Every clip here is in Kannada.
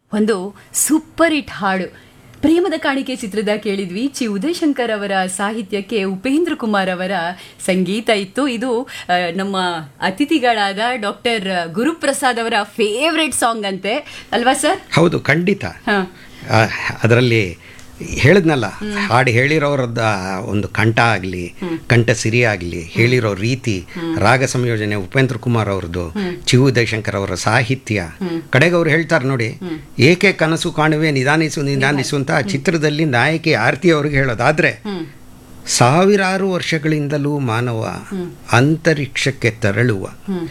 ಒಂದು ಸೂಪರ್ ಹಿಟ್ ಹಾಡು ಪ್ರೇಮದ ಕಾಣಿಕೆ ಚಿತ್ರದ ಕೇಳಿದ್ವಿ ಚಿ ಉದಯಶಂಕರ್ ಅವರ ಸಾಹಿತ್ಯಕ್ಕೆ ಉಪೇಂದ್ರ ಕುಮಾರ್ ಅವರ ಸಂಗೀತ ಇತ್ತು ಇದು ಆ, ನಮ್ಮ ಅತಿಥಿಗಳಾದ ಡಾಕ್ಟರ್ ಗುರುಪ್ರಸಾದ್ ಅವರ ಫೇವ್ರೆಟ್ ಸಾಂಗ್ ಅಂತೆ ಅಲ್ವಾ ಸರ್ ಹೌದು ಖಂಡಿತ ಹಾ ಅದರಲ್ಲಿ ಹೇಳಿದ್ನಲ್ಲ ಹಾಡು ಹೇಳಿರೋರದ ಒಂದು ಕಂಠ ಆಗಲಿ ಕಂಠ ಸಿರಿ ಆಗಲಿ ಹೇಳಿರೋ ರೀತಿ ರಾಗ ಸಂಯೋಜನೆ ಉಪೇಂದ್ರ ಕುಮಾರ್ ಅವ್ರದ್ದು ಚಿವು ಜಯಶಂಕರ್ ಅವರ ಸಾಹಿತ್ಯ ಕಡೆಗೆ ಅವ್ರು ಹೇಳ್ತಾರೆ ನೋಡಿ ಏಕೆ ಕನಸು ಕಾಣುವೆ ನಿಧಾನಿಸು ನಿಧಾನಿಸು ಅಂತ ಆ ಚಿತ್ರದಲ್ಲಿ ನಾಯಕಿ ಆರತಿ ಅವ್ರಿಗೆ ಹೇಳೋದಾದ್ರೆ ಸಾವಿರಾರು ವರ್ಷಗಳಿಂದಲೂ ಮಾನವ ಅಂತರಿಕ್ಷಕ್ಕೆ ತೆರಳುವ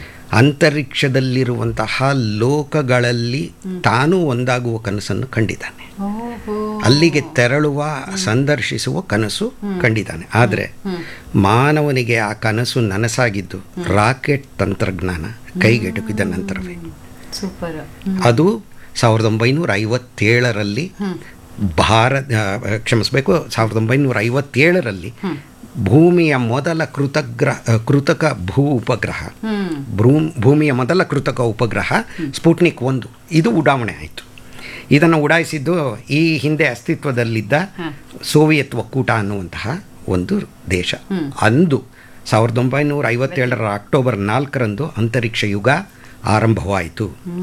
ಅಂತರಿಕ್ಷದಲ್ಲಿರುವಂತಹ ಲೋಕಗಳಲ್ಲಿ ತಾನೂ ಒಂದಾಗುವ ಕನಸನ್ನು ಕಂಡಿದ್ದಾನೆ ಅಲ್ಲಿಗೆ ತೆರಳುವ ಸಂದರ್ಶಿಸುವ ಕನಸು ಕಂಡಿದ್ದಾನೆ ಆದರೆ ಮಾನವನಿಗೆ ಆ ಕನಸು ನನಸಾಗಿದ್ದು ರಾಕೆಟ್ ತಂತ್ರಜ್ಞಾನ ಕೈಗೆಟುಕಿದ ನಂತರವೇ ಸೂಪರ್ ಅದು ಸಾವಿರದ ಒಂಬೈನೂರ ಐವತ್ತೇಳರಲ್ಲಿ ಭಾರತ ಆ, ಕ್ಷಮಿಸಬೇಕು ಸಾವಿರದ ಒಂಬೈನೂರ ಐವತ್ತೇಳರಲ್ಲಿ ಭೂಮಿಯ ಮೊದಲ ಕೃತಗ್ರ ಆ, ಕೃತಕ ಭೂ ಉಪಗ್ರಹ ಭ್ರೂ- ಭೂಮಿಯ ಮೊದಲ ಕೃತಕ ಉಪಗ್ರಹ ಸ್ಪುಟ್ನಿಕ್ ಒಂದು ಇದು ಉಡಾವಣೆ ಆಯಿತು ಇದನ್ನು ಉಡಾಯಿಸಿದ್ದು ಈ ಹಿಂದೆ ಅಸ್ತಿತ್ವದಲ್ಲಿದ್ದ ಸೋವಿಯತ್ ಒಕ್ಕೂಟ ಅನ್ನುವಂತಹ ಒಂದು ದೇಶ ಅಂದು ಸಾವಿರದ ಒಂಬೈನೂರ ಐವತ್ತೇಳರ ಅಕ್ಟೋಬರ್ ನಾಲ್ಕರಂದು ಅಂತರಿಕ್ಷ ಯುಗ ಆರಂಭವಾಯಿತು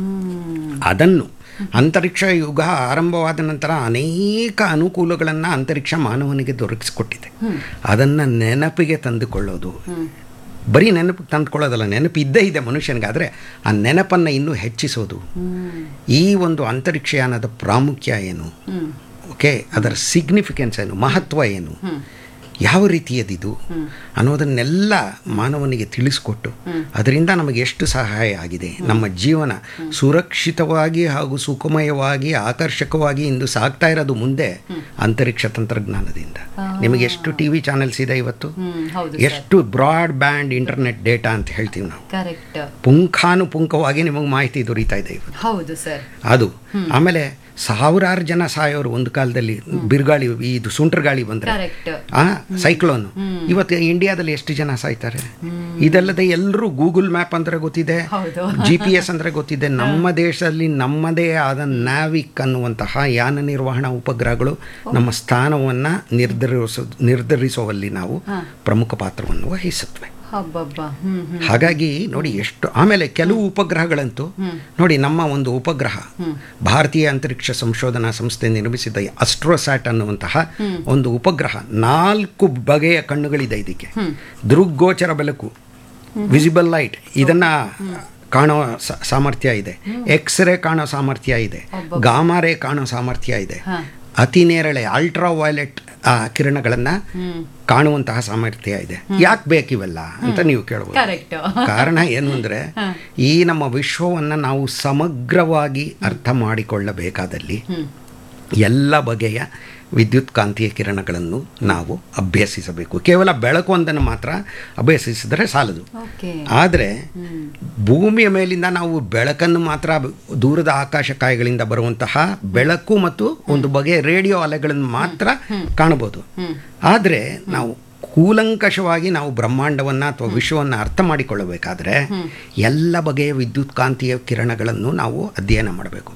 ಅದನ್ನು ಅಂತರಿಕ್ಷ ಯುಗ ಆರಂಭವಾದ ನಂತರ ಅನೇಕ ಅನುಕೂಲಗಳನ್ನು ಅಂತರಿಕ್ಷ ಮಾನವನಿಗೆ ದೊರಕಿಸಿಕೊಟ್ಟಿದೆ ಅದನ್ನು ನೆನಪಿಗೆ ತಂದುಕೊಳ್ಳೋದು ಬರೀ ನೆನಪಿಗೆ ತಂದುಕೊಳ್ಳೋದಲ್ಲ ನೆನಪು ಇದ್ದೇ ಇದೆ ಮನುಷ್ಯನಿಗೆ ಆದರೆ ಆ ನೆನಪನ್ನು ಇನ್ನೂ ಹೆಚ್ಚಿಸೋದು ಈ ಒಂದು ಅಂತರಿಕ್ಷಯಾನದ ಪ್ರಾಮುಖ್ಯ ಏನು ಓಕೆ ಅದರ ಸಿಗ್ನಿಫಿಕೆನ್ಸ್ ಏನು ಮಹತ್ವ ಏನು ಯಾವ ರೀತಿಯದಿದು ಅನ್ನೋದನ್ನೆಲ್ಲ ಮಾನವನಿಗೆ ತಿಳಿಸ್ಕೊಟ್ಟು ಅದರಿಂದ ನಮಗೆ ಎಷ್ಟು ಸಹಾಯ ಆಗಿದೆ ನಮ್ಮ ಜೀವನ ಸುರಕ್ಷಿತವಾಗಿ ಹಾಗೂ ಸುಖಮಯವಾಗಿ ಆಕರ್ಷಕವಾಗಿ ಇಂದು ಸಾಗ್ತಾ ಇರೋದು ಮುಂದೆ ಅಂತರಿಕ್ಷ ತಂತ್ರಜ್ಞಾನದಿಂದ ನಿಮಗೆ ಎಷ್ಟು ಟಿ ವಿ ಚಾನೆಲ್ಸ್ ಇದೆ ಇವತ್ತು ಹ್ಮ್ ಹೌದು ಎಷ್ಟು ಬ್ರಾಡ್ ಬ್ಯಾಂಡ್ ಇಂಟರ್ನೆಟ್ ಡೇಟಾ ಅಂತ ಹೇಳ್ತೀವಿ ನಾವು ಕರೆಕ್ಟ್ ಪುಂಖಾನುಪುಂಖವಾಗಿ ನಿಮಗೆ ಮಾಹಿತಿ ದೊರೀತಾ ಇದೆ ಇವತ್ತು ಹೌದು ಸರ್ ಅದು ಆಮೇಲೆ ಸಾವಿರಾರು ಜನ ಸಾಯೋರು ಒಂದು ಕಾಲದಲ್ಲಿ ಬಿರುಗಾಳಿ ಇದು ಸುಂಟರ್ ಗಾಳಿ ಬಂದ್ರೆ ಕರೆಕ್ಟ್ ಆ ಸೈಕ್ಲೋನ್ ಇವತ್ತು ಇಂಡಿಯಾದಲ್ಲಿ ಎಷ್ಟು ಜನ ಸಾಯ್ತಾರೆ ಇದಲ್ಲದೆ ಎಲ್ಲರೂ ಗೂಗಲ್ ಮ್ಯಾಪ್ ಅಂದ್ರೆ ಗೊತ್ತಿದೆ ಹೌದು. ಜಿ ಪಿ ಎಸ್ ಅಂದ್ರೆ ಗೊತ್ತಿದೆ ನಮ್ಮ ದೇಶದಲ್ಲಿ ನಮ್ಮದೇ ಆದ ನ್ಯಾವಿಕ್ ಅನ್ನುವಂತಹ ಯಾನ ನಿರ್ವಹಣಾ ಉಪಗ್ರಹಗಳು ನಮ್ಮ ಸ್ಥಾನವನ್ನ ನಿರ್ಧರಿಸೋ ನಿರ್ಧರಿಸುವಲ್ಲಿ ನಾವು ಪ್ರಮುಖ ಪಾತ್ರವನ್ನು ವಹಿಸುತ್ತವೆ ಹಬ್ಬಬ್ಬ ಹ್ಮ್ ಹ್ಮ್ ಹಾಗಾಗಿ ನೋಡಿ ಎಷ್ಟು ಆಮೇಲೆ ಕೆಲವು ಉಪಗ್ರಹಗಳಂತೂ ನೋಡಿ ನಮ್ಮ ಒಂದು ಉಪಗ್ರಹ ಭಾರತೀಯ ಅಂತರಿಕ್ಷ ಸಂಶೋಧನಾ ಸಂಸ್ಥೆ ನಿರ್ಮಿಸಿದ ಅಸ್ಟ್ರೋಸ್ಯಾಟ್ ಅನ್ನುವಂತಹ ಒಂದು ಉಪಗ್ರಹ ನಾಲ್ಕು ಬಗೆಯ ಕಣ್ಣುಗಳಿದೆ ಇದಕ್ಕೆ ದೃಗ್ಗೋಚರ ಬೆಳಕು ವಿಸಿಬಲ್ ಲೈಟ್ ಇದನ್ನ ಕಾಣೋ ಸ- ಸಾಮರ್ಥ್ಯ ಇದೆ ಎಕ್ಸ್ರೇ ಕಾಣೋ ಸಾಮರ್ಥ್ಯ ಇದೆ ಗಾಮಾರೇ ಕಾಣೋ ಸಾಮರ್ಥ್ಯ ಇದೆ ಅತಿ ನೇರಳೆ ಅಲ್ಟ್ರಾ ವೈಲೆಟ್ ಕಿರಣಗಳನ್ನು ಕಾಣುವಂತಹ ಸಾಮರ್ಥ್ಯ ಇದೆ ಯಾಕೆ ಬೇಕಿವೆಲ್ಲ ಅಂತ ನೀವು ಕೇಳ್ಬೋದು ಕರೆಕ್ಟ್ ಕಾರಣ ಏನು ಅಂದರೆ ಈ ನಮ್ಮ ವಿಶ್ವವನ್ನು ನಾವು ಸಮಗ್ರವಾಗಿ ಅರ್ಥ ಮಾಡಿಕೊಳ್ಳಬೇಕಾದಲ್ಲಿ ಎಲ್ಲ ಬಗೆಯ ವಿದ್ಯುತ್ ಕಾಂತೀಯ ಕಿರಣಗಳನ್ನು ನಾವು ಅಭ್ಯಸಿಸಬೇಕು ಕೇವಲ ಬೆಳಕು ಒಂದನ್ನು ಮಾತ್ರ ಅಭ್ಯಸಿಸಿದರೆ ಸಾಲದು ಓಕೆ ಆದರೆ ಭೂಮಿಯ ಮೇಲಿಂದ ನಾವು ಬೆಳಕನ್ನು ಮಾತ್ರ ದೂರದ ಆಕಾಶಕಾಯಗಳಿಂದ ಬರುವಂತಹ ಬೆಳಕು ಮತ್ತು ಒಂದು ಬಗೆಯ ರೇಡಿಯೋ ಅಲೆಗಳನ್ನು ಮಾತ್ರ ಕಾಣಬಹುದು ಆದರೆ ನಾವು ಕೂಲಂಕಷವಾಗಿ ನಾವು ಬ್ರಹ್ಮಾಂಡವನ್ನು ಅಥವಾ ವಿಶ್ವವನ್ನು ಅರ್ಥ ಮಾಡಿಕೊಳ್ಳಬೇಕಾದ್ರೆ ಎಲ್ಲ ಬಗೆಯ ವಿದ್ಯುತ್ ಕಾಂತೀಯ ಕಿರಣಗಳನ್ನು ನಾವು ಅಧ್ಯಯನ ಮಾಡಬೇಕು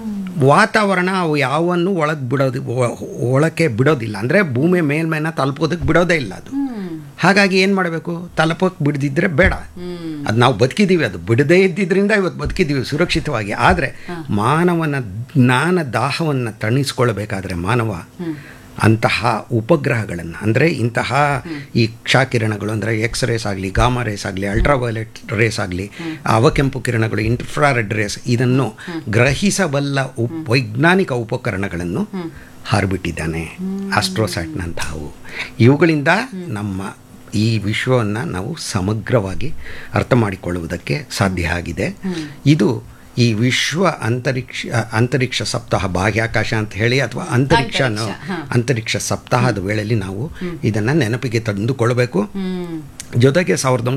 ವಾತಾವರಣ ಅವು ಯಾವನ್ನು ಒಳಗೆ ಬಿಡೋದು ಒ- ಒಳಕ್ಕೆ ಬಿಡೋದಿಲ್ಲ ಅಂದರೆ ಭೂಮಿ ಮೇಲ್ಮೇನ ತಲುಪೋದಕ್ಕೆ ಬಿಡೋದೇ ಇಲ್ಲ ಅದು ಹಾಗಾಗಿ ಏನು ಮಾಡಬೇಕು ತಲುಪೋಕೆ ಬಿಡದಿದ್ರೆ ಬೇಡ ಅದು ನಾವು ಬದುಕಿದ್ದೀವಿ ಅದು ಬಿಡದೇ ಇದ್ದಿದ್ರಿಂದ ಇವತ್ತು ಬದುಕಿದ್ದೀವಿ ಸುರಕ್ಷಿತವಾಗಿ ಆದರೆ ಮಾನವನ ಜ್ಞಾನ ದಾಹವನ್ನು ತಣಿಸ್ಕೊಳ್ಬೇಕಾದ್ರೆ ಮಾನವ ಅಂತಹ ಉಪಗ್ರಹಗಳನ್ನು ಅಂದರೆ ಇಂತಹ ಈ ಕ್ಷಾಕಿರಣಗಳು ಅಂದರೆ ಎಕ್ಸ್ ರೇಸ್ ಆಗಲಿ ಗಾಮಾ ರೇಸ್ ಆಗಲಿ ಅಲ್ಟ್ರಾವೈಲೆಟ್ ರೇಸ್ ಆಗಲಿ ಅವಕೆಂಪು ಕಿರಣಗಳು ಇನ್ಫ್ರಾರೆಡ್ ರೇಸ್ ಇದನ್ನು ಗ್ರಹಿಸಬಲ್ಲ ಉಪ್ ವೈಜ್ಞಾನಿಕ ಉಪಕರಣಗಳನ್ನು ಹಾರಿಬಿಟ್ಟಿದ್ದಾನೆ ಆಸ್ಟ್ರೋಸ್ಯಾಟ್ನಂತಹವು ಇವುಗಳಿಂದ ನಮ್ಮ ಈ ವಿಶ್ವವನ್ನು ನಾವು ಸಮಗ್ರವಾಗಿ ಅರ್ಥ ಮಾಡಿಕೊಳ್ಳುವುದಕ್ಕೆ ಸಾಧ್ಯ ಆಗಿದೆ ಇದು ಈ ವಿಶ್ವ ಅಂತರಿಕ್ಷ ಅಂತರಿಕ್ಷ ಸಪ್ತಾಹ ಬಾಹ್ಯಾಕಾಶ ಅಂತ ಹೇಳಿ ಅಥವಾ ಅಂತರಿಕ್ಷ ಅನ್ನೋ ಅಂತರಿಕ್ಷ ಸಪ್ತಾಹದ ವೇಳೆಯಲ್ಲಿ ನಾವು ಇದನ್ನು ನೆನಪಿಗೆ ತಂದುಕೊಳ್ಬೇಕು ಜೊತೆಗೆ ಸಾವಿರದ